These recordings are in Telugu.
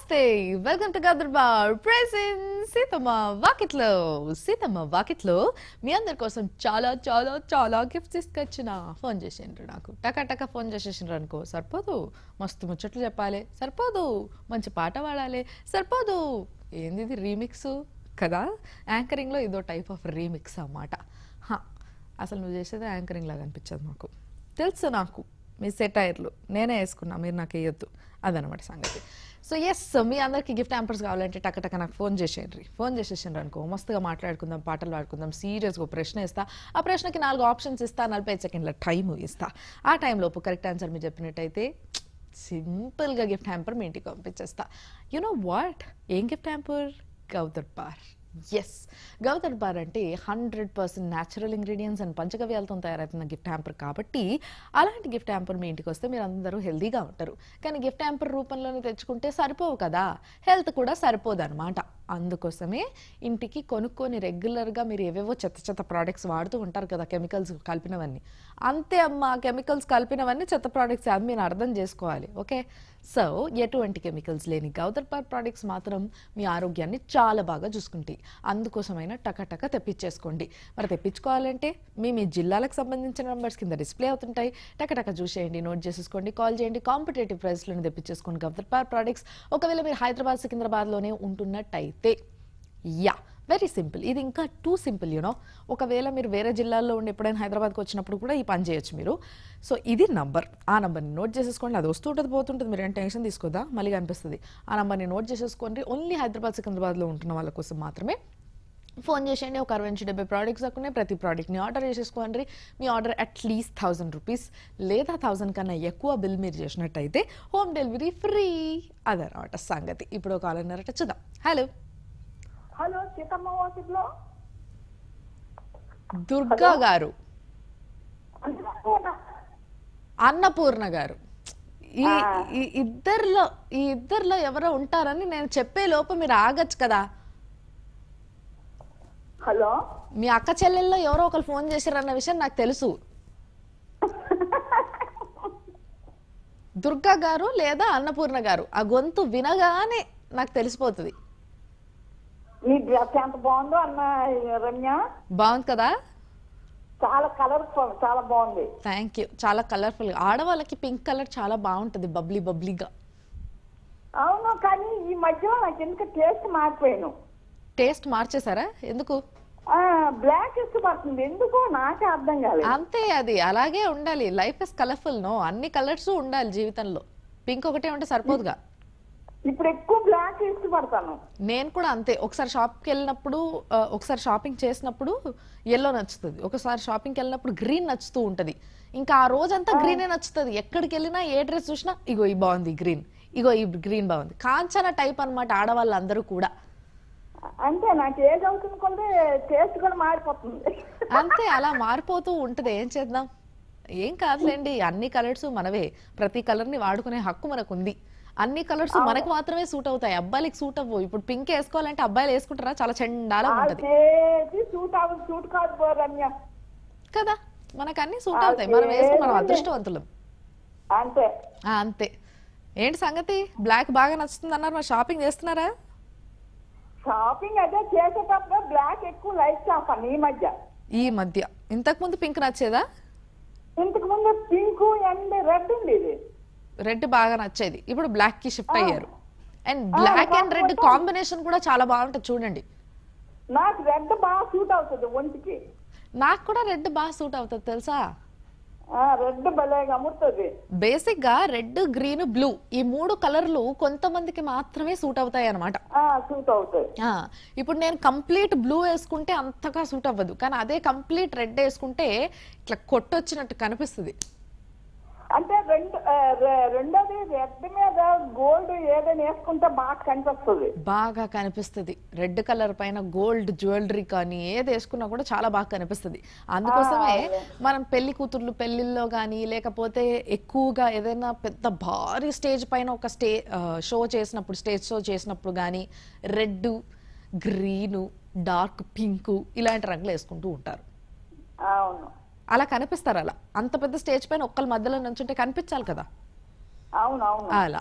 నమస్తే వెల్కమ్ టు గదర్బార్ ప్రెసెంట్ సీతమ్మ వాకిట్లో సీతమ్మ వాకిట్లో మీ అందరి కోసం చాలా చాలా చాలా గిఫ్ట్స్ తీసుకొచ్చిన ఫోన్ చేసిండ్రు నాకు టకా టకా ఫోన్ చేసేసిండ్రు అనుకో సరిపోదు మస్తు ముచ్చట్లు చెప్పాలి సరిపోదు మంచి పాట పాడాలి సరిపోదు ఏంది ఇది రీమిక్స్ కదా యాంకరింగ్లో ఇదో టైప్ ఆఫ్ రీమిక్స్ అన్నమాట హా, అసలు నువ్వు చేసేది యాంకరింగ్ లాగా అనిపించదు నాకు తెలుసు నాకు మీ సెటైర్లు నేనే వేసుకున్నా మీరు నాకు వేయొద్దు అదనమాట సంగతి సో ఎస్ మీ అందరికి గిఫ్ట్ హ్యాంపర్స్ కావాలంటే టక టక నాకు ఫోన్ చేసేయండి ఫోన్ చేసేసిండ్రు అనుకో మస్తుగా మాట్లాడుకుందాం పాటలు పాడుకుందాం సీరియస్గా ఒక ప్రశ్న ఇస్తా ఆ ప్రశ్నకి నాలుగు ఆప్షన్స్ ఇస్తా నలభై ఐదు సెకండ్ల టైం ఇస్తా ఆ టైంలోపు కరెక్ట్ ఆన్సర్ మీరు చెప్పినట్టయితే సింపుల్గా గిఫ్ట్ హ్యాంపర్ మీ ఇంటికి పంపించేస్తా యు నో వాట్ ఏం గిఫ్ట్ హ్యాంపర్ గౌదర్ బార్ ఎస్ గౌదర్ బార్ అంటే hundred percent natural ingredients and పంచగవ్యాలతో తయారవుతున్న గిఫ్ట్ హ్యాంపర్ కాబట్టి అలాంటి గిఫ్ట్ హ్యాంపర్ మీ ఇంటికి వస్తే మీరు అందరూ హెల్దీగా ఉంటారు కానీ గిఫ్ట్ హ్యాంపర్ రూపంలోనే తెచ్చుకుంటే సరిపోవు కదా హెల్త్ కూడా సరిపోదు అనమాట అందుకోసమే ఇంటికి కొనుక్కొని రెగ్యులర్గా మీరు ఏవేవో చెత్త చెత్త ప్రోడక్ట్స్ వాడుతూ ఉంటారు కదా కెమికల్స్ కలిపినవన్నీ అంతే అమ్మా కెమికల్స్ కలిపినవన్నీ చెత్త ప్రోడక్ట్స్ అది మీరు అర్థం చేసుకోవాలి ఓకే సో ఎటువంటి కెమికల్స్ లేని గౌదర్ పార్ ప్రోడక్ట్స్ మాత్రం మీ ఆరోగ్యాన్ని చాలా బాగా చూసుకుంటాయి అందుకోసమైన టకటక తెప్పించేసుకోండి మరి తెప్పించుకోవాలంటే మీ మీ జిల్లాలకు సంబంధించిన నెంబర్స్ కింద డిస్ప్లే అవుతుంటాయి టకటక చూసేయండి నోట్ చేసేసుకోండి కాల్ చేయండి కాంపిటేటివ్ ప్రైస్లను తెప్పించేసుకోండి గౌదర్ పార్ ప్రోడక్ట్స్ ఒకవేళ మీరు హైదరాబాద్ సికింద్రాబాద్లోనే ఉంటున్నట్టయితే యా వెరీ సింపుల్ ఇది ఇంకా టూ సింపుల్ యూనో ఒకవేళ మీరు వేరే జిల్లాల్లో ఉండి ఎప్పుడైనా హైదరాబాద్కి వచ్చినప్పుడు కూడా ఈ పని చేయొచ్చు మీరు సో ఇది నంబర్ ఆ నంబర్ని నోట్ చేసేసుకోండి అది వస్తూ ఉంటుంది పోతుంటుంది మీరు ఏం టెన్షన్ తీసుకోదా మళ్ళీ కనిపిస్తుంది ఆ నంబర్ని నోట్ చేసేసుకోండి ఓన్లీ హైదరాబాద్ సికింద్రాబాద్లో ఉంటున్న వాళ్ళ కోసం మాత్రమే ఫోన్ చేసేయండి ఒక అరవై నుంచి డెబ్బై ప్రోడక్ట్స్ దక్కునే ప్రతి ప్రోడక్ట్ని ఆర్డర్ చేసేసుకోండి మీ ఆర్డర్ అట్లీస్ట్ థౌసండ్ రూపీస్ లేదా థౌసండ్ కన్నా ఎక్కువ బిల్ మీరు చేసినట్టయితే హోమ్ డెలివరీ ఫ్రీ అదనమాట సంగతి ఇప్పుడు ఒక కాలన్నరట చూద్దాం హలో హలో సీతమ్మ వాకిట్లో దుర్గా గారు అన్నపూర్ణ గారు ఈ ఈ ఇద్దరిలో ఈ ఇద్దరిలో ఎవరో ఉంటారని నేను చెప్పే లోపు మీరు ఆగచ్చు కదా హలో మీ అక్క చెల్లెల్లో ఎవరో ఒకరు ఫోన్ చేశారన్న విషయం నాకు తెలుసు దుర్గా గారు లేదా అన్నపూర్ణ గారు ఆ గొంతు వినగానే నాకు తెలిసిపోతుంది మీ డ్రెస్ ఎంత బాగుందో అన్న రమ్య బాగుంది కదా చాలా కలర్ఫుల్ చాలా బాగుంది థ్యాంక్ యూ చాలా కలర్ఫుల్ ఆడవాళ్ళకి పింక్ కలర్ చాలా బాగుంటుంది బబ్లీ బబ్లీగా అవును కానీ ఈ మధ్యలో నాకు ఎందుకు టేస్ట్ మారిపోయాను టేస్ట్ మార్చేశారా ఎందుకు ఆ, బ్లాక్ ఇష్టపడుతుంది ఎందుకో నాకే అర్థం కాలేదు అంతే అది అలాగే ఉండాలి లైఫ్ ఇస్ కలర్ఫుల్ నో అన్ని కలర్స్ ఉండాలి జీవితంలో పింక్ ఒకటే ఉంటే సరిపోదుగా ఇప్పుడు ఎక్కువ బ్లాక్ ఇష్టపడతాను నేను కూడా అంతే ఒకసారి షాప్కి వెళ్ళినప్పుడు ఆ, ఒకసారి షాపింగ్ చేసినప్పుడు ఎల్లో నచ్చుతుంది ఒకసారి షాపింగ్కి వెళ్ళినప్పుడు గ్రీన్ నచ్చుతూ ఉంటుంది ఇంకా ఆ రోజంతా గ్రీనే నచ్చుతుంది ఎక్కడికి వెళ్ళినా ఏ డ్రెస్ చూసినా ఇగో ఈ బాగుంది గ్రీన్ ఇగో ఈ గ్రీన్ బాగుంది కాంచన టైప్ అన్నమాట ఆడవాళ్ళందరూ కూడా అంటే నాకు ఏజ్ అవుతుంది కొంటే టేస్ట్ కూడా మారిపోతుంది అంతే అలా మారిపోతూ ఉంటుంది ఏం చేద్దాం ఏం కాదులేండి అన్ని కలర్స్ మనవే ప్రతి కలర్ ని వాడుకునే హక్కు మనకు ఉంది అన్ని కలర్స్ మనకు మాత్రమే సూట్ అవుతాయి అబ్బాయిలకి సూట్ అవ్వవు ఇప్పుడు పింక్ వేసుకోవాలంటే అబ్బాయిలు వేసుకుంటారా చాలా చండాలా ఆ ఉంటది చేసి సూట్ అవ్వదు సూట్ కాదు పో రమ్య కదా మనకు అన్ని సూట్ అవుతాయి మనం వేసుకుని మనం అదృష్టవంతులం అంతే ఆ, అంతే ఏంటి సంగతి బ్లాక్ బాగా నచ్చుతుంది అన్నారు మరి షాపింగ్ చేస్తున్నారా షాపింగ్ అదే చేసేటప్పుడు బ్లాక్ ఎక్కువ లైక్ చేస్తాను ఈ మధ్య ఈ మధ్య ఇంతకు ముందు పింక్ నచ్చేదా ఇంతకు ముందు పింక్ అండ్ రెడ్ ఉండేది రెడ్ బాగా నచ్చేది ఇప్పుడు బ్లాక్ కి షిఫ్ట్ అయ్యారు and black and red combination కూడా చాలా బాగుంటుంది చూడండి నాకు రెడ్ బాగా సూట్ అవుతుంది ఒంటికి నాకు కూడా రెడ్ బాగా సూట్ అవుతుంది తెలుసా రెడ్ భలేగా అమ్ముతుంది బేసిక్ గా రెడ్ గ్రీన్ బ్లూ ఈ మూడు కలర్లు కొంతమందికి మాత్రమే సూట్ అవుతాయి అనమాట సూట్ అవుతుంది ఇప్పుడు నేను కంప్లీట్ బ్లూ వేసుకుంటే అంతగా సూట్ అవ్వదు కానీ అదే కంప్లీట్ రెడ్ వేసుకుంటే ఇట్లా కొట్టొచ్చినట్టు కనిపిస్తుంది అంటే రెండు ఆ, రె- రెండోది రెడ్ మీద గోల్డ్ ఏదైనా వేసుకుంటే బాగా కనిపిస్తుంది బాగా కనిపిస్తుంది రెడ్ కలర్ పైన గోల్డ్ జ్యువెలరీ కానీ ఏది వేసుకున్నా కూడా చాలా బాగా కనిపిస్తుంది అందుకోసమే మనం పెళ్లి కూతుర్లు పెళ్లిల్లో కానీ లేకపోతే ఎక్కువగా ఏదైనా పెద్ద భారీ స్టేజ్ పైన ఒక స్టే షో చేసినప్పుడు స్టేజ్ షో చేసినప్పుడు కానీ రెడ్ గ్రీను డార్క్ పింకు ఇలాంటి రంగులు వేసుకుంటూ ఉంటారు అవును అలా కనిపిస్తారు అలా అంత పెద్ద స్టేజ్ పైన ఒక్కళ్ళ మధ్యలో నుంచుంటే కనిపించాలి కదా అవును అవును అలా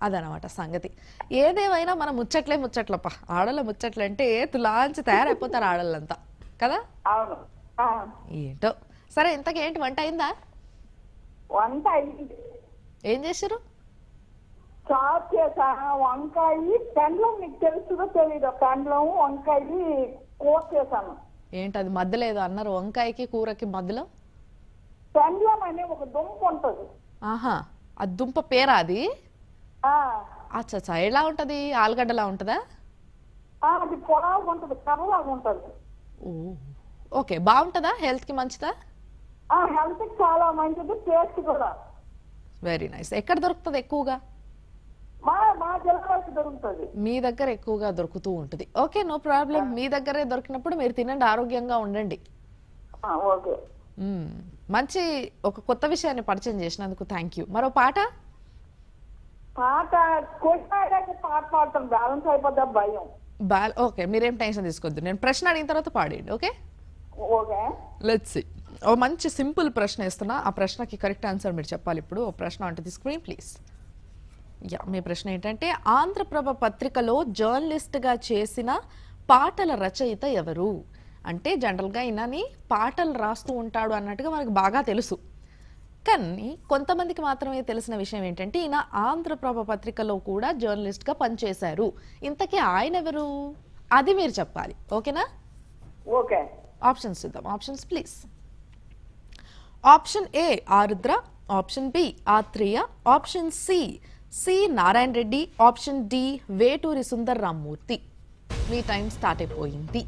అదనమాట సంగతి ఏదేమైనా మన ముచ్చట్లే ముచ్చట్లప్ప ఆడల ముచ్చట్లు అంటే తులాంచి తయారైపోతారు ఆడళ్ళంతా కదా అవును ఆ, ఏంటో సరే ఇంతకీ ఏంటి వంట అయిందా వంట అయింది ఏం చేశారు చాప్ చేసా వంకాయ పెండ్లం నీకు తెలుసుదో తెలీదు పెండ్లం వంకాయ కూర చేశాను ఏంటి అది మధ్యలో ఏదో అన్నారు వంకాయకి కూరకి మధ్యలో పెండ్లం అనే ఒక దుంప ఉంటుంది ఆహా ఆ దుంప పేరా అది ఆ, అచ్చా ఎలా ఉంటది ఆలుగడ్డలా ఉంటుందా ఆ, అది పొడవుగా ఉంటుంది కర్రలాగా ఉంటుంది ఓ ఓకే బాగుంటుందా హెల్త్కి మంచిదా ఆ హెల్త్ కి చాలా మంచిది టేస్ట్ కూడా వెరీ నైస్ ఎక్కడ దొరుకుతుంది ఎక్కువగా మా మా జిల్లా వరకు దొరుకుతుంది మీ దగ్గర ఎక్కువగా దొరుకుతూ ఉంటుంది ఓకే నో ప్రాబ్లం మీ దగ్గరే దొరికినప్పుడు మీరు తినండి ఆరోగ్యంగా ఉండండి ఆ, ఓకే మ్మ్. మంచి ఒక కొత్త విషయాన్ని పరిచయం చేసినందుకు థ్యాంక్ యూ మరో పాట పాట కొట్టాడానికి పాట పాడతాం బ్యాలెన్స్ అయిపోద్దా భయం బాల్ ఓకే మీరేం టెన్షన్ తీసుకోవద్దు నేను ప్రశ్న అడిగిన తర్వాత పాడేయండి ఓకే ఓకే లెట్స్ సి ఓ మంచి సింపుల్ ప్రశ్న ఇస్తున్నా ఆ ప్రశ్నకి కరెక్ట్ ఆన్సర్ మీరు చెప్పాలి ఇప్పుడు ఓ ప్రశ్న అంటే స్క్రీన్ ప్లీజ్ యా మీ ప్రశ్న ఏంటంటే ఆంధ్రప్రభ పత్రికలో జర్నలిస్ట్గా చేసిన పాటల రచయిత ఎవరు అంటే జనరల్గా ఈయనని పాటలు రాస్తూ ఉంటాడు అన్నట్టుగా మనకు బాగా తెలుసు కానీ కొంతమందికి మాత్రమే తెలిసిన విషయం ఏంటంటే ఈయన ఆంధ్రప్రభ పత్రికలో కూడా జర్నలిస్ట్గా పనిచేశారు ఇంతకీ ఆయన ఎవరు అది మీరు చెప్పాలి ఓకేనా ఓకే ఆప్షన్స్ చూద్దాం options please option A Arudra option B Athreya option C C Narayana Reddy option D Veturi Sundar Rammurthy మీ టైం స్టార్ట్ అయిపోయింది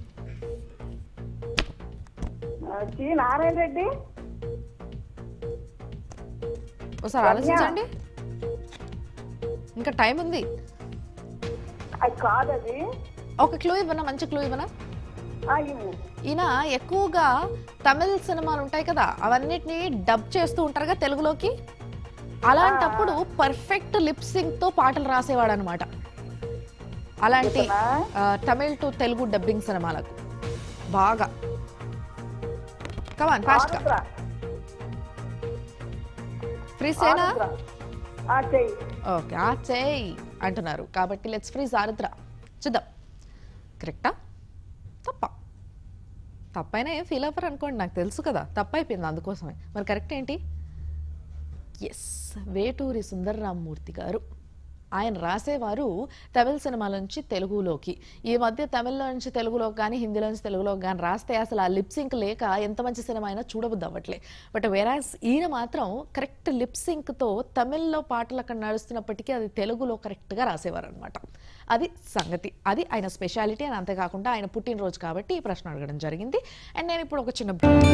ఆ, సి నారాయణ రెడ్డి ఒకసారి ఆలోచించండి ఇంకా టైం ఉంది అది కాదది ఒక క్లూ ఇవ్వనా మంచి క్లూ ఇవ్వనా ఆ, ఇవ్వు. ఈయన ఎక్కువగా తమిళ సినిమాలు ఉంటాయి కదా అవన్నిటిని డబ్ చేస్తూ ఉంటారుగా తెలుగులోకి అలాంటప్పుడు పర్ఫెక్ట్ లిప్ సింక్ తో పాటలు రాసేవాడు అనమాట అలాంటి ఇతనా? ఆ, తమిళ్ టు తెలుగు డబ్బింగ్ సినిమాలకు బాగా కమాన్ ఫాస్ట్ గా ఆరుద్ర. ఫ్రీ సేనా ఆరుద్ర. ఆ, చెయ్యి ఓకే ఆ చేయి అంటున్నారు కాబట్టి లెట్స్ ఫ్రీజ్ ఆరుద్ర చూద్దాం కరెక్టా తప్ప తప్పైనా ఏం ఫీల్ అవ్వరు అనుకోండి నాకు తెలుసు కదా తప్పైపోయింది అందుకోసమే మరి కరెక్ట్ ఏంటి ఎస్ వేటూరి సుందర్రామ్మూర్తి గారు ఆయన రాసేవారు తమిళ సినిమాల నుంచి తెలుగులోకి ఈ మధ్య తమిళ్లో నుంచి తెలుగులోకి కానీ హిందీలో నుంచి తెలుగులోకి కానీ రాస్తే అసలు ఆ లిప్ సింక్ లేక ఎంత మంచి సినిమా అయినా చూడబుద్ది అవ్వట్లే బట్ వేరాస్ ఈయన మాత్రం కరెక్ట్ లిప్ సింక్తో తమిళ్లో పాటలు అక్కడ నడుస్తున్నప్పటికీ అది తెలుగులో కరెక్ట్గా రాసేవారు అనమాట అది సంగతి అది ఆయన స్పెషాలిటీ అని అంతేకాకుండా ఆయన పుట్టినరోజు కాబట్టి ఈ ప్రశ్న అడగడం జరిగింది అండ్ నేను ఇప్పుడు ఒక చిన్న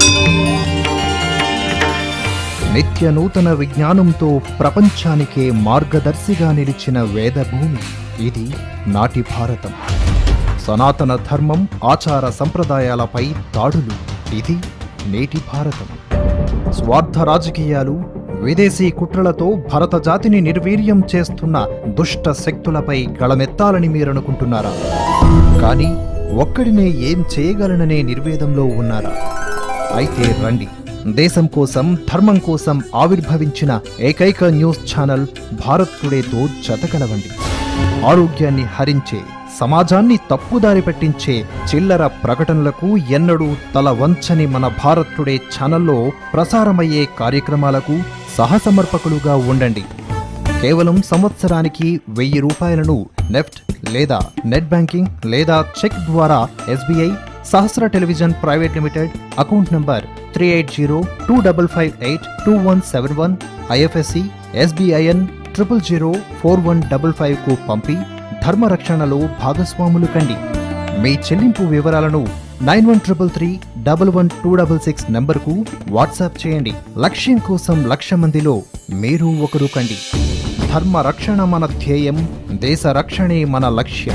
నిత్య నూతన విజ్ఞానంతో ప్రపంచానికే మార్గదర్శిగా నిలిచిన వేదభూమి ఇది నాటి భారతం సనాతన ధర్మం ఆచార సంప్రదాయాలపై దాడులు ఇది నేటి భారతం స్వార్థ రాజకీయాలు విదేశీ కుట్రలతో భరత జాతిని నిర్వీర్యం చేస్తున్న దుష్ట శక్తులపై గళమెత్తాలని మీరనుకుంటున్నారా కానీ ఒక్కడినే ఏం చేయగలననే నిర్వేదంలో ఉన్నారా అయితే రండి దేశం కోసం ధర్మం కోసం ఆవిర్భవించిన ఏకైక న్యూస్ ఛానల్ భారత్ టుడేతో జతకలవండి ఆరోగ్యాన్ని హరించే సమాజాన్ని తప్పుదారి పట్టించే చిల్లర ప్రకటనలకు ఎన్నడూ తల వంచని మన భారత్ టుడే ఛానల్లో ప్రసారమయ్యే కార్యక్రమాలకు సహసమర్పకులుగా ఉండండి కేవలం సంవత్సరానికి వెయ్యి రూపాయలను నెఫ్ట్ లేదా నెట్ బ్యాంకింగ్ లేదా చెక్ ద్వారా SBI Sahasra television private limited account number three eight zero two double five eight two one seven one IFSC SBIN triple zero four one double five కు పంపి ధర్మరక్షణలో భాగస్వాములు కండి మీ చెల్లింపు వివరాలను nine one triple three double one two double six నంబర్కు వాట్సాప్ చేయండి లక్ష్యం కోసం లక్ష మందిలో మీరు ఒకరు కండి ధర్మ రక్షణ మన ధ్యేయం దేశ రక్షణే మన లక్ష్యం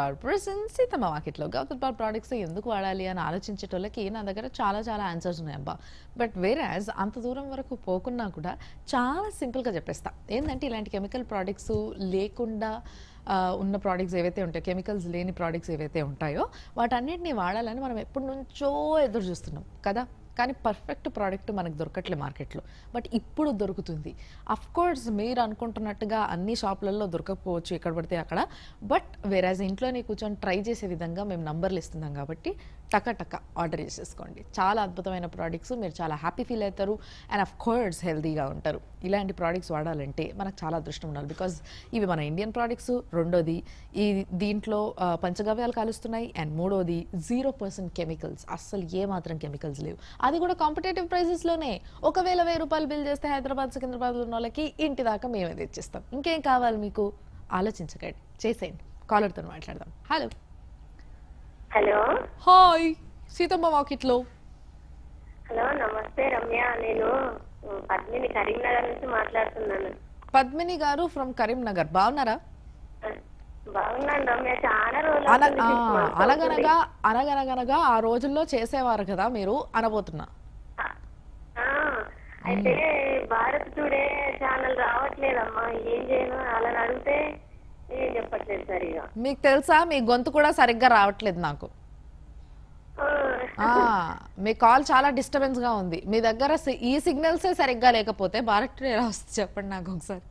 బార్ ప్రెసెంట్ సీతమ్మ మార్కెట్లో గౌతమ్ బార్ ప్రోడక్ట్స్ ఎందుకు వాడాలి అని ఆలోచించేటోళ్ళకి నా దగ్గర చాలా చాలా ఆన్సర్స్ ఉన్నాయి అబ్బా బట్ వేరే అంత దూరం వరకు పోకున్నా కూడా చాలా సింపుల్గా చెప్పేస్తా ఏంటంటే ఇలాంటి కెమికల్ ప్రోడక్ట్స్ లేకుండా ఆ, ఉన్న ప్రోడక్ట్స్ ఏవైతే ఉంటాయో కెమికల్స్ లేని ప్రోడక్ట్స్ ఏవైతే ఉంటాయో వాటన్నిటిని వాడాలని మనం ఎప్పటి నుంచో ఎదురు చూస్తున్నాం కదా కానీ పర్ఫెక్ట్ ప్రోడక్ట్ మనకు దొరకట్లే మార్కెట్లో బట్ ఇప్పుడు దొరుకుతుంది అఫ్ కోర్స్ మీరు అనుకుంటున్నట్టుగా అన్ని షాపులలో దొరకకపోవచ్చు ఎక్కడ పడితే అక్కడ బట్ వేరాజ్ ఇంట్లోనే కూర్చొని ట్రై చేసే విధంగా మేము నంబర్లు ఇస్తున్నాం కాబట్టి టక టక ఆర్డర్ చేసేసుకోండి చాలా అద్భుతమైన ప్రోడక్ట్స్ మీరు చాలా హ్యాపీ ఫీల్ అవుతారు అండ్ అఫ్ కోర్స్ హెల్తీగా ఉంటారు ఇలాంటి ప్రోడక్ట్స్ వాడాలంటే మనకు చాలా అదృష్టం ఉండాలి బికాజ్ ఇవి మన ఇండియన్ ప్రోడక్ట్స్ రెండోది ఈ దీంట్లో ఆ, పంచగవ్యాలు కలుస్తున్నాయి అండ్ మూడోది జీరో పర్సెంట్ కెమికల్స్ అస్సలు ఏ మాత్రం కెమికల్స్ లేవు అది కూడా కాంపిటేటివ్ ప్రైసెస్లోనే ఒకవేళ వెయ్యి రూపాయలు బిల్ చేస్తే హైదరాబాద్ సికింద్రాబాద్లో ఉన్న వాళ్ళకి ఇంటి దాకా మేమే తెచ్చిస్తాం ఇంకేం కావాలి మీకు ఆలోచించకండి చేసేయండి కాలర్తో మాట్లాడదాం హలో హలో హాయ్ సీతమ్మ వాకిట్లో హలో నమస్తే రమ్య నేను ఉమ్, పద్మిని కరీంనగర్ నుంచి మాట్లాడుతున్నాను పద్మిని గారు ఫ్రమ్ కరీంనగర్ బాగున్నారా ఆ, బాగున్నాను రమ్య చాలా రోజులు అన అవుతుంది, ఆ, six months అవుతుంది. అనగనగా అనగనగనగా ఆ రోజుల్లో చేసేవారు కదా మీరు అనబోతున్నా ఆ, ఆ, అయితే భారత్ టుడే ఛానల్ రావట్లేదమ్మా ఏం చేయను అలా అడిగితే ఏం చెప్పట్లేదు సరిగా మీకు తెలుసా మీ గొంతు కూడా సరిగ్గా రావట్లేదు నాకు ఆ, ఆ, మీ కాల్ చాలా డిస్టర్బెన్స్ గా ఉంది మీ దగ్గర సి- ఈ సిగ్నల్సే సరిగ్గా లేకపోతే భారత్ టుడే ఎలా వస్తుంది చెప్పండి నాకు ఒకసారి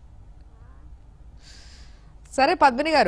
సరే పద్మిని గారు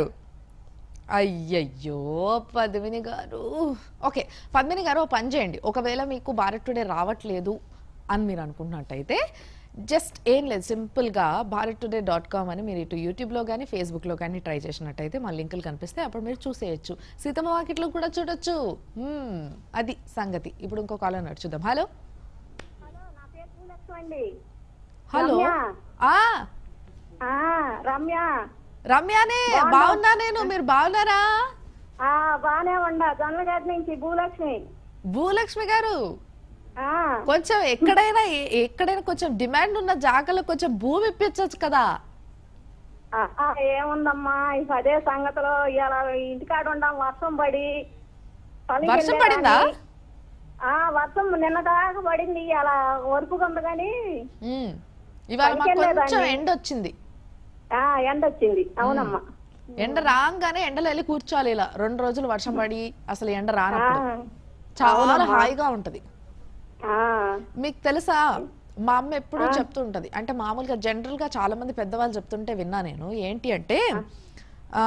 అయ్యయ్యో పద్మిని గారు ఓకే పద్మిని గారు ఓ పని చేయండి ఒకవేళ మీకు భారత్ టుడే రావట్లేదు అని మీరు అనుకుంటున్నట్టయితే జస్ట్ ఏం లేదు సింపుల్గా భారత్ టుడే డాట్ కామ్ అని మీరు ఇటు యూట్యూబ్లో కానీ ఫేస్బుక్లో కానీ ట్రై చేసినట్టయితే మా లింకులు కనిపిస్తే అప్పుడు మీరు చూసేయచ్చు సీతమ్మ వాకిట్లో కూడా చూడొచ్చు మ్మ్, అది సంగతి ఇప్పుడు ఇంకో కాలం నడుచుద్దాం హలో హలో నా పేరు పూలక్ష్మి అండి హలో రమ్య. ఆ ఆ, రమ్య రమ్యానే బాగున్నా నేను మీరు బాగున్నారా ఆ బానే ఉండ జొన్నగడ్డ నుంచి భూలక్ష్మి భూలక్ష్మి గారు ఆ కొంచెం ఎక్కడైనా ఏ- ఎక్కడైనా కొంచెం డిమాండ్ ఉన్న జాగాలో కొంచెం భూమి ఇప్పించవచ్చు కదా ఆ, ఆ, ఏముందమ్మా ఇక అదే సంగతిలో ఇలా ఇంటికాడ ఉండం వర్షం పడి పనికి వర్షం వెళ్ళేదాన్ని. పడిందా? ఆ వర్షం నిన్న దాకా పడింది అలా వరుపుగా ఉంది కానీ మ్మ్. ఇవాళ మాకు పైకి కొంచెం వెళ్ళేదాన్ని. ఎండ వచ్చింది ఆ ఎండ వచ్చింది అవునమ్మా ఎండ రాగానే ఎండలో వెళ్ళి కూర్చోవాలి ఇలా రెండు రోజులు వర్షం పడి అసలు ఎండ ఆ, రానప్పుడు చాలా హాయిగా ఉంటది ఆ, మీకు తెలుసా మా అమ్మ ఎప్పుడూ చెప్తుంటది అంటే మామూలుగా జనరల్ గా చాలా మంది పెద్దవాళ్ళు చెప్తుంటే విన్నా నేను ఏంటి అంటే ఆ,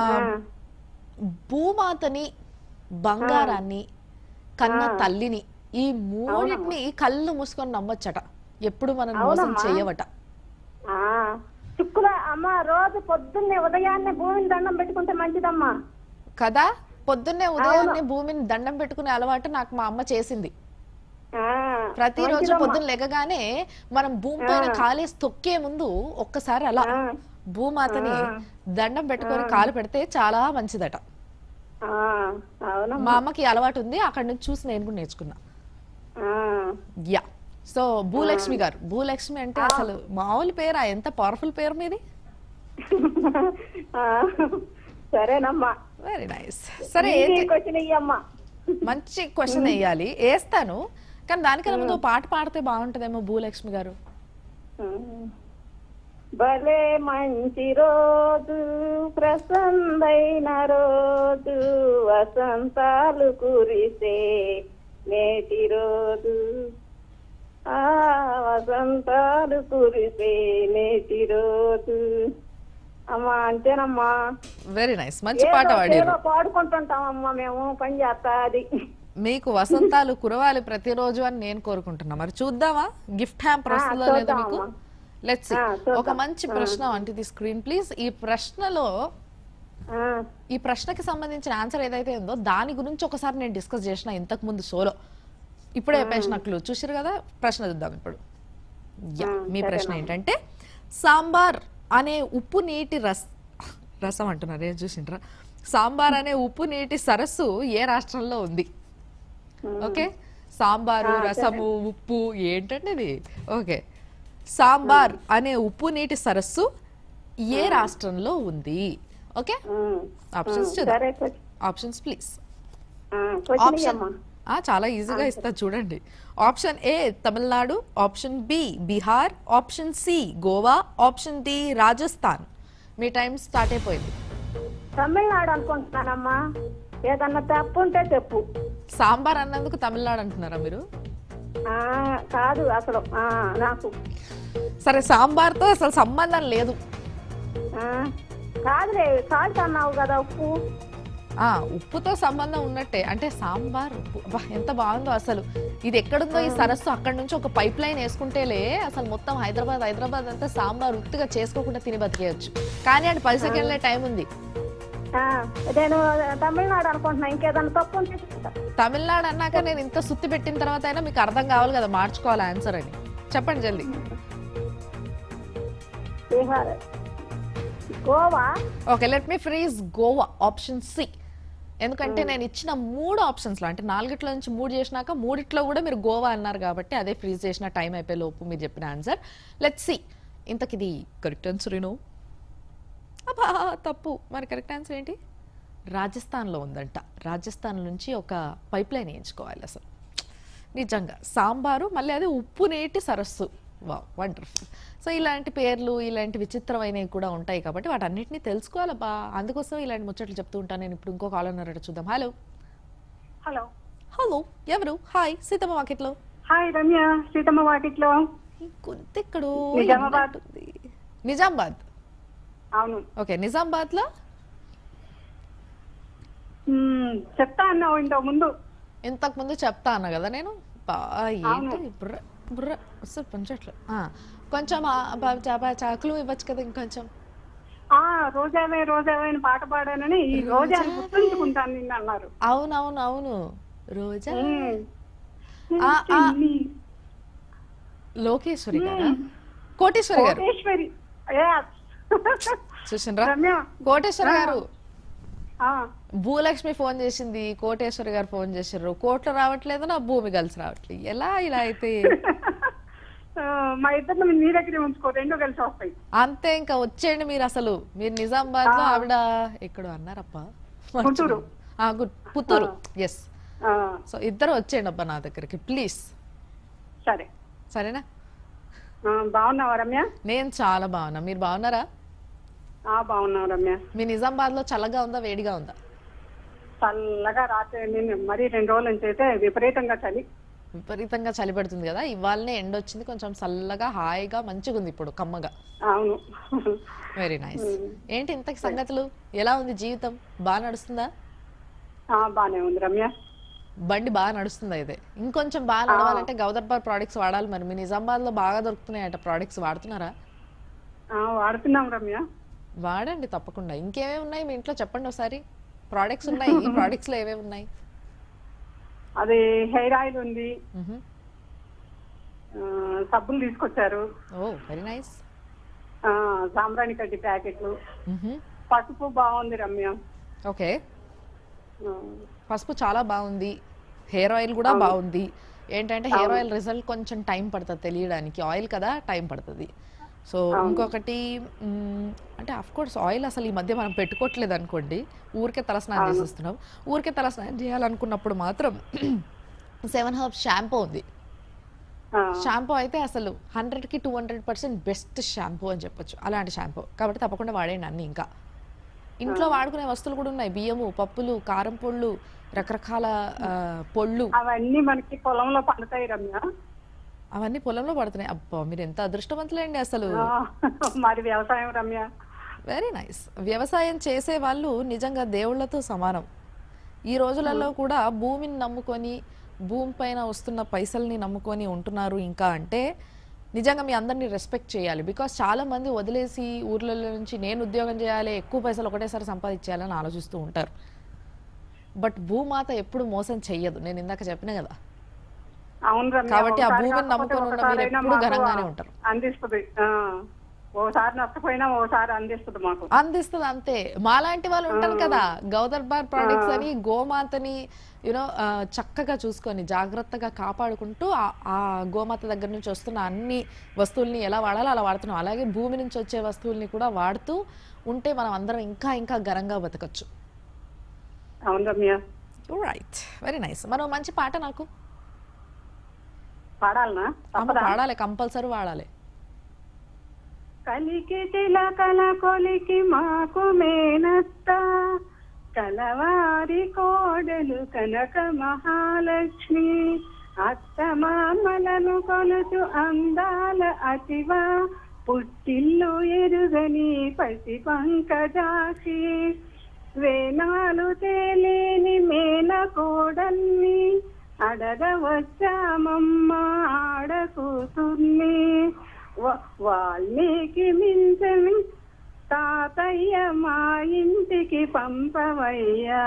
భూమాతని బంగారాన్ని కన్న తల్లిని ఈ మూడింటిని కళ్ళు మూసుకొని నమ్మొచ్చట ఎప్పుడు మనం మోసం అవునమ్మా. చెయ్యవట ఆ. చుక్కుల అమ్మ రోజు పొద్దున్నే ఉదయాన్నే భూమిని దండం పెట్టుకుంటే మంచిదమ్మా కదా పొద్దున్నే ఉదయాన్నే భూమిని దండం పెట్టుకునే అలవాటు నాకు మా అమ్మ చేసింది ఆ, ప్రతిరోజు మంచిదమ్మా. పొద్దున్న లెగగానే మనం భూమి పైన కాలేసి తొక్కే ముందు ఒక్కసారి అలా ఆ. భూమాతని దండం పెట్టుకొని కాలు పెడితే చాలా మంచిదట ఆ, అవునమ్మా మా అమ్మకి ఈ అలవాటు ఉంది అక్కడ నుంచి చూసి నేను కూడా నేర్చుకున్నా ఆ, యా సో భూలక్ష్మి గారు భూలక్ష్మి అంటే అసలు మామూలు పేరా ఎంత పవర్ఫుల్ పేరు మీది ఆ, సరేనమ్మా వెరీ నైస్ సరే ఏంటి క్వశ్చన్ ఇయ్యమ్మా మంచి క్వశ్చన్ వేయాలి వేస్తాను కానీ దానికన్నా ముందు ఓ పాట పాడితే బాగుంటదేమో భూలక్ష్మి గారు భలే మంచి రోజు ప్రసన్నైన రోజు వసంతాలు కురిసే నేటి రోజు ఆ వసంతాలు కురిసే నేటి రోజు అమ్మా అంతేనమ్మా వెరీ నైస్ మంచి పాట ఏదో పాడారు ఏదో పాడుకుంటుంటామమ్మా మేము పని చేస్తా అది మీకు వసంతాలు కురవాలి ప్రతిరోజు అని నేను కోరుకుంటున్నా మరి చూద్దామా గిఫ్ట్ హ్యాంప్ వస్తుందో ఆ, లేదో మీకు చూద్దామమ్మా. లెట్స్ ఆ, చూద్దాం. ఒక మంచి ప్రశ్న అంటే ది స్క్రీన్ ప్లీజ్ ఈ ప్రశ్నలో ఆ, ఈ ప్రశ్నకి సంబంధించిన ఆన్సర్ ఏదైతే ఉందో దాని గురించి ఒకసారి నేను డిస్కస్ చేసిన ఇంతకు ముందు షోలో ఇప్పుడే చెప్పేసిన క్లూ చూసారు కదా ప్రశ్న చూద్దాం ఇప్పుడు యా ఆ, మీ ప్రశ్న సరేనమ్మా. ఏంటంటే సాంబార్ అనే ఉప్పు నీటి రస్ రసం అంటున్నారు ఏం చూసిండ్రా సాంబార్ అనే ఉప్పు నీటి సరస్సు ఏ రాష్ట్రంలో ఉంది ఓకే సాంబారు రసము ఉప్పు ఏంటంటే ఇది ఓకే సాంబార్ అనే ఉప్పు నీటి సరస్సు ఏ రాష్ట్రంలో ఉంది ఓకే ఉమ్. ఆప్షన్స్ ఉమ్, చూద్దాం సరే question options please question option ఇయ్యమ్మా ఆ, చాలా ఈజీగా ఇస్తా చూడండి option A Tamil Nadu option B Bihar option C Goa option D Rajasthan మీ టైం స్టార్ట్ అయిపోయింది తమిళనాడు అనుకుంటున్నానమ్మా ఏదన్నా తప్పు ఉంటే చెప్పు సాంబార్ అన్నందుకు తమిళనాడు అంటున్నారా మీరు ఆ, కాదు అసలు ఆ, నాకు సరే సాంబార్తో అసలు సంబంధం లేదు ఆ, కాదులే సాల్ట్ అన్నావు కదా ఉప్పు ఆ ఉప్పుతో సంబంధం ఉన్నట్టే అంటే సాంబార్ ఉప్పు అబ్బా, ఎంత బాగుందో అసలు ఇది ఎక్కడుందో ఈ సరస్సు అక్కడ నుంచి ఒక పైప్ లైన్ వేసుకుంటేలే అసలు మొత్తం హైదరాబాద్ హైదరాబాద్ అంతా సాంబార్ ఉత్తిగా చేసుకోకుండా తిని బతికేయచ్చు కానీ అంటే పది సెకండ్లే టైం ఉంది ఆ, నేను తమిళనాడు అనుకుంటున్నా ఇంకేదన్నా తప్పు ఉంటే చెప్తా. తమిళనాడు అన్నాక నేను ఇంత సుత్తి పెట్టిన తర్వాత అయినా మీకు అర్థం కావాలి కదా మార్చుకోవాలి ఆన్సర్ అని చెప్పండి జల్దీ Bihar Goa okay let me freeze Goa option C ఎందుకంటే నేను ఇచ్చిన మూడు ఆప్షన్స్లో అంటే నాలుగిట్లో నుంచి మూడు చేసినాక మూడిట్లో కూడా మీరు గోవా అన్నారు కాబట్టి అదే ఫ్రీజ్ చేసిన టైం అయిపోయే లోపు మీరు చెప్పిన ఆన్సర్ లెట్ సి ఇంతకిది కరెక్ట్ ఆన్సర్ ఏనో అబ్బా తప్పు మరి కరెక్ట్ ఆన్సర్ ఏంటి రాజస్థాన్లో ఉందంట రాజస్థాన్ నుంచి ఒక పైప్ లైన్ వేయించుకోవాలి అసలు నిజంగా సాంబారు మళ్ళీ అది ఉప్పు నీటి సరస్సు వా వండర్ఫుల్ సో ఇలాంటి పేర్లు ఇలాంటి విచిత్రమైనవి కూడా ఉంటాయి కాబట్టి వాటన్నిటిని తెలుసుకోవాలబ్బా అందుకోసం ఇలాంటి ముచ్చట్లు చెప్తూ ఉంటాను నేను ఇప్పుడు ఇంకో కాల్ ఉన్నారట చూద్దాం హలో హలో హలో ఎవరు హాయ్ సీతమ్మ మార్కెట్లో హాయ్ రమ్య సీతమ్మ వాకిట్లో గుర్తెక్కడు నిజామాబాద్. నిజామాబాద్ అవును ఓకే నిజామాబాద్లో మ్మ్, చెప్తా అన్నావు ఇంతకు ముందు ఇంతకు ముందు చెప్తా అన్నా కదా నేను బా, ఏంటి బుర్ర బుర్ర అసలు పంచట్లు ఆ, కొంచెం ఆ, బా, చా- బా, చాకులు ఇవ్వచ్చు కదా ఇంకొంచెం ఆ రోజావే రోజావే అని పాట పాడానని ఈ రోజాని గుర్తుంచుకుంటాను నిన్న అన్నారు అవునవును అవును రోజా మ్మ్. ఆ, ఆ. చెల్లి, లోకేశ్వరి గారా కోటేశ్వరి గారు కోటేశ్వరి Yes. చూసిండ్రా రమ్య కోటేశ్వరి గారు ఆ, భూలక్ష్మి ఫోన్ చేసింది కోటేశ్వరి గారు ఫోన్ చేసారు కోట్లు రావట్లేదు నా భూమి కలిసి రావట్లేదు ఎలా ఇలా అయితే ఆ, మా ఇద్దరిని మీ దగ్గరే ఉంచుకో రెండు కలిసి వస్తాయి అంతే ఇంకా వచ్చేయండి మీరు అసలు మీరు నిజామాబాద్ లో ఆవిడ ఎక్కడ అన్నారప్ప గుంటూరు. ఆ, గుడ్ పుత్తూరు ఎస్ ఆ, సో ఇద్దరు వచ్చేయండి అబ్బా నా దగ్గరికి ప్లీజ్ సరే సరేనా ఆ, బాగున్నావా రమ్య నేను చాలా బాగున్నా మీరు బాగున్నారా ఆ బాగున్నావు రమ్య మీ నిజామాబాద్ లో చల్లగా ఉందా వేడిగా ఉందా చల్లగా రాత్రి నేను మరీ రెండు రోజుల నుంచి అయితే విపరీతంగా చలి విపరీతంగా చలి పెడుతుంది కదా ఇవాళనే ఎండ వచ్చింది కొంచెం చల్లగా హాయిగా మంచిగా ఉంది ఇప్పుడు కమ్మగా అవును వెరీ నైస్ ఏంటి ఇంతకి సంగతులు ఎలా ఉంది జీవితం బాగా నడుస్తుందా ఆ, బానే ఉంది రమ్య బండి బాగా నడుస్తుంది అయితే ఇంకొంచెం బాగా నడవాలంటే గౌదర్బార్ ప్రోడక్ట్స్ వాడాలి మరి మీ నిజామాబాద్ లో బాగా దొరుకుతున్నాయట ప్రోడక్ట్స్ వాడుతున్నారా ఆ, వాడుతున్నాం రమ్య వాడండి తప్పకుండా ఇంకేమేమి ఉన్నాయి మీ ఇంట్లో చెప్పండి ఒకసారి ప్రోడక్ట్స్ ఉన్నాయి ఈ ప్రోడక్ట్స్ లో ఏమేమి ఉన్నాయి అది హెయిర్ ఆయిల్ ఉంది మ్హూ. ఆ, సబ్బులు తీసుకొచ్చారు ఓ వెరీ నైస్ ఆ, సాంబ్రాణి కడ్డి ప్యాకెట్లు పసుపు బాగుంది రమ్య ఓకే ఆ, పసుపు చాలా బాగుంది హెయిర్ ఆయిల్ కూడా బాగుంది ఏంటంటే హెయిర్ ఆయిల్ రిజల్ట్ కొంచెం టైం పడుతుంది తెలియడానికి ఆయిల్ కదా టైం పడుతుంది సో ఇంకొకటి మ్, అంటే అఫ్ కోర్స్ ఆయిల్ అసలు ఈ మధ్య మనం పెట్టుకోవట్లేదు అనుకోండి ఊరికే తలస్నానం చేసేస్తున్నాం ఊరికే తలస్నానం చేయాలనుకున్నప్పుడు మాత్రం సెవెన్ హర్బ్స్ షాంపూ ఉంది ఆ, షాంపూ అయితే అసలు హండ్రెడ్కి two hundred percent best shampoo అని చెప్పొచ్చు అలాంటి షాంపూ కాబట్టి తప్పకుండా వాడేయండి అన్ని ఇంకా ఇంట్లో వాడుకునే వస్తువులు కూడా ఉన్నాయి బియ్యము పప్పులు కారం పొళ్ళు రకరకాల ఆ, పొళ్ళు అవన్నీ మనకి పొలంలో పండుతాయి రమ్య అవన్నీ పొలంలో పడుతున్నాయి అబ్బా మీరు ఎంత అదృష్టవంతులండి అసలు ఆ, మాది వ్యవసాయం రమ్య వెరీ నైస్ వ్యవసాయం చేసే వాళ్ళు నిజంగా దేవుళ్ళతో సమానం ఈ రోజులలో కూడా భూమిని నమ్ముకొని భూమి పైన వస్తున్న పైసల్ని నమ్ముకొని ఉంటున్నారు ఇంకా అంటే నిజంగా మీ అందరినీ రెస్పెక్ట్ చేయాలి బికాస్ చాలా మంది వదిలేసి ఊర్లలో నుంచి నేను ఉద్యోగం చేయాలి ఎక్కువ పైసలు ఒకటేసారి సంపాదించాలని ఆలోచిస్తూ ఉంటారు బట్ భూమాత ఎప్పుడు మోసం చెయ్యదు నేను ఇందాక చెప్పిన కదా అవును రమ్య కాబట్టి ఆ ఒకసారి భూమిని కాకపోతే నమ్ముకొని ఉన్న మీరు ఒకసారైనా ఎప్పుడూ మాకు ఘనంగానే ఉంటారు. అందిస్తుంది ఆ, ఓసారి నష్టపోయినా ఓసారి అందిస్తుంది మాకు అందిస్తుంది అంతే మాలాంటి వాళ్ళు ఉంటారు కదా గౌదర్బార్ ప్రోడక్ట్స్ అని గోమాతని యూనో చక్కగా చూసుకొని జాగ్రత్తగా కాపాడుకుంటూ ఆ- ఆ గోమాత దగ్గర నుంచి వస్తున్న అన్ని వస్తువుల్ని ఎలా వాడాలో అలా వాడుతున్నాం అలాగే భూమి నుంచి వచ్చే వస్తువుల్ని కూడా వాడుతూ ఉంటే మనం అందరం ఇంకా ఇంకా ఘనంగా బతకచ్చు అవును రమ్య రైట్ వెరీ నైస్ మనం మంచి పాట నాకు పాడాలనా అమ్మ తప్పదా పాడాలి కంపల్సరీ వాడాలి కలికి చిలకల కొలికి మాకు మేనత్త కలవారి కోడలు కనక మహాలక్ష్మి అత్త మామలను కొలుచు అందాల అతివా పుట్టిల్లు ఎరుగని పసి పంకజాక్షి వేనాలు తేలేని మేన కోడల్ని అడగవచ్చామమ్మ ఆడ కూతుర్ని వా- వాల్మీకి మించని తాతయ్య మా ఇంటికి పంపవయ్యా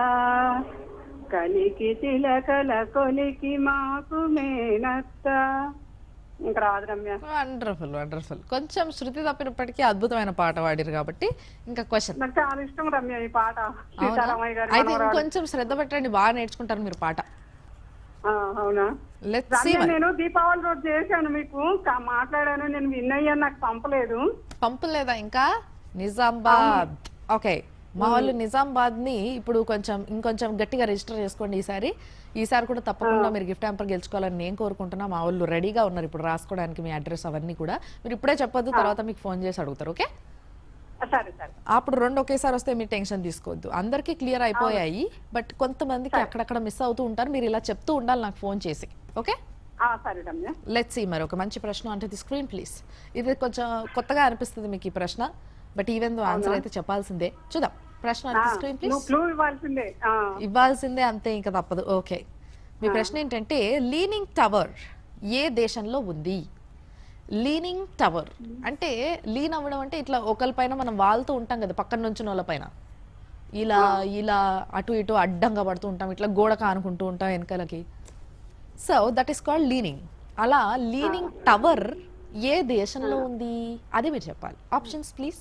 కలికి చిలకల కొలికి మాకు మేనత్త ఇంకా రాదు రమ్య వండర్ఫుల్ వండర్ఫుల్ కొంచెం శృతి తప్పినప్పటికీ అద్భుతమైన పాట పాడిరు కాబట్టి ఇంకా క్వశ్చన్ నాకు చాలా ఇష్టం రమ్య ఈ పాట సీతారామయ్య గారి అయితే మనవరాలు. ఇంకొంచెం శ్రద్ధ పెట్టండి బాగా నేర్చుకుంటారు మీరు పాట ఆ, అవునా లెట్స్ సీ రమ్య నేను దీపావళి రోజు చేశాను మీకు కా- మాట్లాడాను నేను విన్ అయ్యాను నాకు పంపలేదు పంపలేదా ఇంకా నిజామాబాద్ ఓకే మా వాళ్ళు నిజామాబాద్ ని ఇప్పుడు కొంచెం ఇంకొంచెం గట్టిగా రిజిస్టర్ చేసుకోండి ఈసారి ఈసారి కూడా తప్పకుండా మీరు గిఫ్ట్ హ్యాంపర్ గెలుచుకోవాలని నేను కోరుకుంటున్నా మా వాళ్ళు రెడీగా ఉన్నారు ఇప్పుడు రాసుకోవడానికి మీ అడ్రస్ అవన్నీ కూడా మీరు ఇప్పుడే చెప్పొద్దు తర్వాత మీకు ఫోన్ చేసి అడుగుతారు ఓకే సరే సరే అప్పుడు రెండు ఒకేసారి వస్తే మీరు టెన్షన్ తీసుకోవద్దు అందరికీ క్లియర్ అయిపోయాయి బట్ కొంతమందికి అక్కడక్కడ మిస్ అవుతూ ఉంటారు మీరు ఇలా చెప్తూ ఉండాలి నాకు ఫోన్ చేసి ఓకే ఆ, సరే రమ్య లెట్స్ సీ మరి ఒక మంచి ప్రశ్న అంటే ది స్క్రీన్ ప్లీజ్ ఇది కొంచెం కొత్తగా అనిపిస్తుంది మీకు ఈ ప్రశ్న బట్ ఈవెన్ దో ఆన్సర్ అయితే చెప్పాల్సిందే చూద్దాం ప్రశ్న అంటే స్క్రీన్ ప్లీజ్ నువ్వు క్లూ ఇవ్వాల్సిందే ఆ, ఇవ్వాల్సిందే అంతే ఇంకా తప్పదు ఓకే మీ ప్రశ్న ఏంటంటే లీనింగ్ టవర్ ఏ దేశంలో ఉంది లీనింగ్ టవర్ అంటే లీన్ అవ్వడం అంటే ఇట్లా ఒకరిపైన మనం వాళ్తూ ఉంటాం కదా పక్కన నుంచి వాళ్ళపైన ఇలా ఇలా అటు ఇటు అడ్డంగా పడుతూ ఉంటాం ఇట్లా గోడ కానుకుంటూ ఉంటాం వెనకాలకి so that is called leaning అలా లీనింగ్ టవర్ ఏ దేశంలో ఉంది అది మీరు చెప్పాలి options please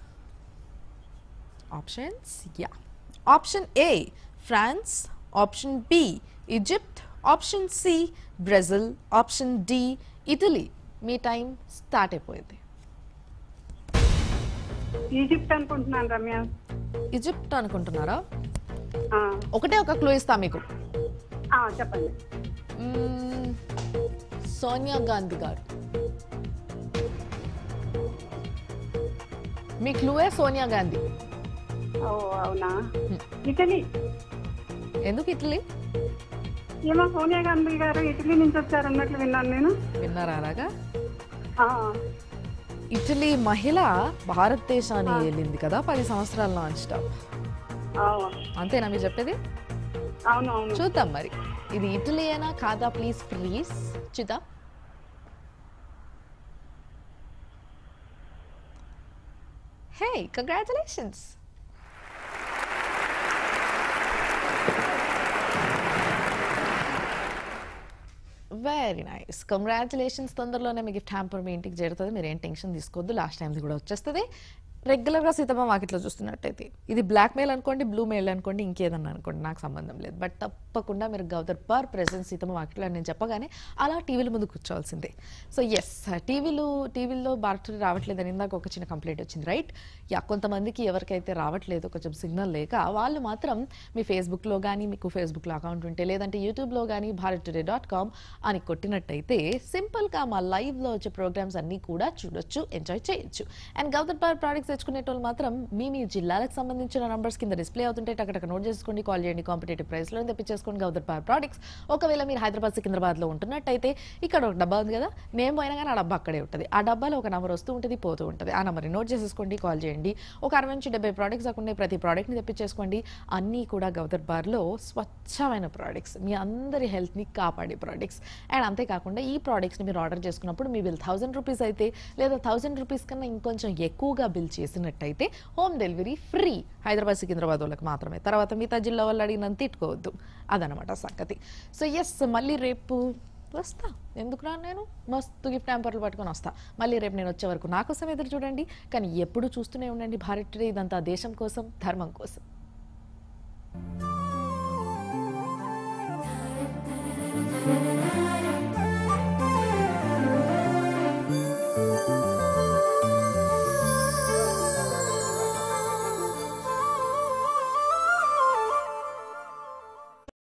options yeah option A France option B Egypt option C Brazil option D Italy మీ టైం స్టార్ట్ అయిపోయింది ఈజిప్ట్ అనుకుంటున్నాను రమ్య ఈజిప్ట్ అనుకుంటున్నారా ఆ, ఒకటే ఒక క్లూ ఇస్తా మీకు ఆ, చెప్పండి మ్మ్, సోనియా గాంధీ గారు మీ క్లూయే సోనియా గాంధీ ఓ అవునా ఇటలీ ఎందుకు ఇటలీ ఏమో సోనియా గాంధీ గారు ఇటలీ నుంచి వచ్చారు అన్నట్లు విన్నాను నేను విన్నారా అలాగా ఆ, ఇటలీ మహిళ భారతదేశాన్ని వెళ్ళింది కదా పది సంవత్సరాల నాన్ స్టాప్ ఆ, అంతేనా మీరు చెప్పేది అవును అవును చూద్దాం మరి ఇది ఇటలీయేనా కాదా ప్లీజ్ ప్లీజ్ చూద్దాం hey congratulations very nice congratulations తొందరలోనే మీ గిఫ్ట్ హ్యాంపర్ మీ ఇంటికి చేరుతుంది మీరు ఏం టెన్షన్ తీసుకోవద్దు లాస్ట్ టైంది కూడా వచ్చేస్తుంది రెగ్యులర్గా సీతమ్మ వాకిట్లో చూస్తున్నట్టయితే ఇది బ్లాక్ మెయిల్ అనుకోండి బ్లూ మెయిల్ అనుకోండి ఇంకేదన్నా అనుకోండి నాకు సంబంధం లేదు బట్ తప్పకుండా మీరు గౌదర్ పర్ ప్రెసెన్స్ సీతమ్మ వాకిట్లో అని నేను చెప్పగానే అలా టీవీల ముందు కూర్చోవాల్సిందే సో ఎస్ టీవీలు టీవీల్లో భారత్ రావట్లేదని ఇందాక ఒక చిన్న కంప్లైంట్ వచ్చింది రైట్ యా కొంతమందికి ఎవరికైతే రావట్లేదు కొంచెం సిగ్నల్ లేక వాళ్ళు మాత్రం మీ ఫేస్బుక్లో కానీ మీకు ఫేస్బుక్లో అకౌంట్ ఉంటే లేదంటే యూట్యూబ్లో కానీ భారత్ టుడే డాట్ కామ్ అని కొట్టినట్టయితే సింపుల్గా మా లైవ్లో వచ్చే ప్రోగ్రామ్స్ అన్నీ కూడా చూడొచ్చు ఎంజాయ్ చేయొచ్చు అండ్ గౌదర్ పార్ ప్రోడక్ట్స్ తెచ్చుకునేటోళ్ళు మాత్రం మీ మీ జిల్లాలకు సంబంధించిన నంబర్స్ కింద డిస్ప్లే అవుతుంటే టక్కటక్క నోట్ చేసుకోండి కాల్ చేయండి కాంపిటేటివ్ ప్రైస్లో తెప్పించేసుకోండి గౌదర్ పార్ ప్రోడక్ట్స్ ఒకవేళ మీరు హైదరాబాద్ సికింద్రాబాద్లో ఉంటున్నట్టయితే ఇక్కడ ఒక డబ్బా ఉంది కదా నేను పోయినా కానీ ఆ డబ్బా అక్కడే ఉంటుంది ఆ డబ్బాలో ఒక నెంబర్ వస్తూ ఉంటుంది పోతూ ఉంటుంది ఆ నెంబర్ని నోట్ చేసేసుకోండి కాల్ చేయండి ఒక అరవై నుంచి డెబ్బై ప్రోడక్ట్స్ కాకుండా ప్రతి ప్రోడక్ట్ని తెప్పించేసుకోండి అన్నీ కూడా గౌదర్ బార్లో స్వచ్ఛమైన ప్రోడక్ట్స్ మీ అందరి హెల్త్ని కాపాడే ప్రోడక్ట్స్ అండ్ అంతేకాకుండా ఈ ప్రోడక్ట్స్ని మీరు ఆర్డర్ చేసుకున్నప్పుడు మీ బిల్ థౌసండ్ రూపీస్ అయితే లేదా థౌసండ్ రూపీస్ కన్నా ఇంకొంచెం ఎక్కువగా బిల్ చేసినట్టయితే home delivery free Hyderabad Secunderabad వాళ్ళకి మాత్రమే తర్వాత మిగతా జిల్లా వాళ్ళు అడిగినంత తిట్టుకోవద్దు అదనమాట సంగతి సో ఎస్ మళ్ళీ రేపు వస్తా ఎందుకు రాను నేను మస్తు గిఫ్ట్ హ్యాంపర్లు పట్టుకొని వస్తా మళ్ళీ రేపు నేను వచ్చే వరకు నా కోసం ఎదురు చూడండి కానీ ఎప్పుడు చూస్తూనే ఉండండి భారత్ టుడే ఇదంతా దేశం కోసం ధర్మం కోసం